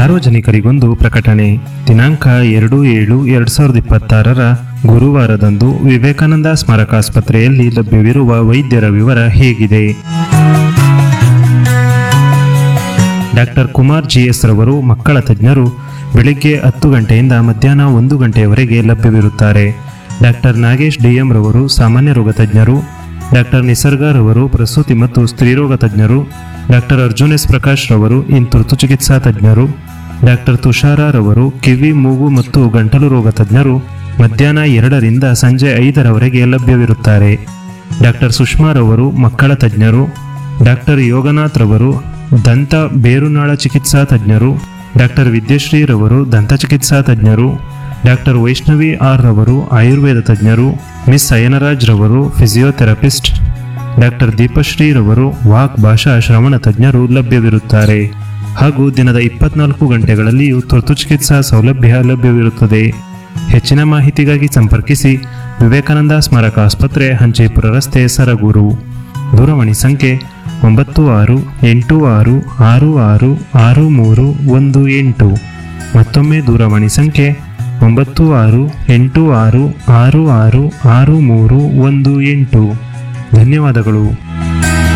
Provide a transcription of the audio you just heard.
ಸಾರ್ವಜನಿಕರಿಗೊಂದು ಪ್ರಕಟಣೆ ದಿನಾಂಕ ಎರಡು ಏಳು ಎರಡು ಸಾವಿರದ ಇಪ್ಪತ್ತಾರರ ಗುರುವಾರದಂದು ವಿವೇಕಾನಂದ ಸ್ಮಾರಕಾಸ್ಪತ್ರೆಯಲ್ಲಿ ಲಭ್ಯವಿರುವ ವೈದ್ಯರ ವಿವರ ಹೇಗಿದೆ ಡಾಕ್ಟರ್ ಕುಮಾರ್ ಜಿಎಸ್ ರವರು ಮಕ್ಕಳ ತಜ್ಞರು ಬೆಳಿಗ್ಗೆ ಹತ್ತು ಗಂಟೆಯಿಂದ ಮಧ್ಯಾಹ್ನ ಒಂದು ಗಂಟೆಯವರೆಗೆ ಲಭ್ಯವಿರುತ್ತಾರೆ ಡಾಕ್ಟರ್ ನಾಗೇಶ್ ಡಿಎಂ ರವರು ಸಾಮಾನ್ಯ ರೋಗ ತಜ್ಞರು ಡಾಕ್ಟರ್ ನಿಸರ್ಗ ರವರು ಪ್ರಸೂತಿ ಮತ್ತು ಸ್ತ್ರೀರೋಗ ತಜ್ಞರು ಡಾಕ್ಟರ್ ಅರ್ಜುನ್ ಎಸ್ ಪ್ರಕಾಶ್ ರವರು ಇನ್ ತುರ್ತು ಚಿಕಿತ್ಸಾ ತಜ್ಞರು ಡಾಕ್ಟರ್ ತುಷಾರ ರವರು ಕಿವಿ ಮೂಗು ಮತ್ತು ಗಂಟಲು ರೋಗ ತಜ್ಞರು ಮಧ್ಯಾಹ್ನ ಎರಡರಿಂದ ಸಂಜೆ ಐದರವರೆಗೆ ಲಭ್ಯವಿರುತ್ತಾರೆ ಡಾಕ್ಟರ್ ಸುಷ್ಮಾ ರವರು ಮಕ್ಕಳ ತಜ್ಞರು ಡಾಕ್ಟರ್ ಯೋಗನಾಥ್ ರವರು ದಂತ ಬೇರುನಾಳ ಚಿಕಿತ್ಸಾ ತಜ್ಞರು ಡಾಕ್ಟರ್ ವಿದ್ಯಶ್ರೀ ರವರು ದಂತ ಚಿಕಿತ್ಸಾ ತಜ್ಞರು ಡಾಕ್ಟರ್ ವೈಷ್ಣವಿ ಆರ್ ರವರು ಆಯುರ್ವೇದ ತಜ್ಞರು ಮಿಸ್ ಅಯನರಾಜ್ ರವರು ಫಿಸಿಯೋಥೆರಪಿಸ್ಟ್ ಡಾಕ್ಟರ್ ದೀಪಶ್ರೀ ರವರು ವಾಕ್ ಭಾಷಾ ಶ್ರವಣ ತಜ್ಞರು ಲಭ್ಯವಿರುತ್ತಾರೆ ಹಾಗೂ ದಿನದ ಇಪ್ಪತ್ನಾಲ್ಕು ಗಂಟೆಗಳಲ್ಲಿಯೂ ತುರ್ತು ಚಿಕಿತ್ಸಾ ಸೌಲಭ್ಯ ಲಭ್ಯವಿರುತ್ತದೆ ಹೆಚ್ಚಿನ ಮಾಹಿತಿಗಾಗಿ ಸಂಪರ್ಕಿಸಿ ವಿವೇಕಾನಂದ ಸ್ಮಾರಕ ಆಸ್ಪತ್ರೆ ಹಂಚೇಪುರ ರಸ್ತೆ ಸರಗೂರು ದೂರವಾಣಿ ಸಂಖ್ಯೆ ಒಂಬತ್ತು ಆರು ಎಂಟು ಆರು ಆರು ಆರು ಆರು ಮೂರು ಒಂದು ಎಂಟು ಮತ್ತೊಮ್ಮೆ ದೂರವಾಣಿ ಸಂಖ್ಯೆ ಒಂಬತ್ತು ಆರು ಎಂಟು ಆರು ಆರು ಆರು ಆರು ಮೂರು ಒಂದು ಎಂಟು ಧನ್ಯವಾದಗಳು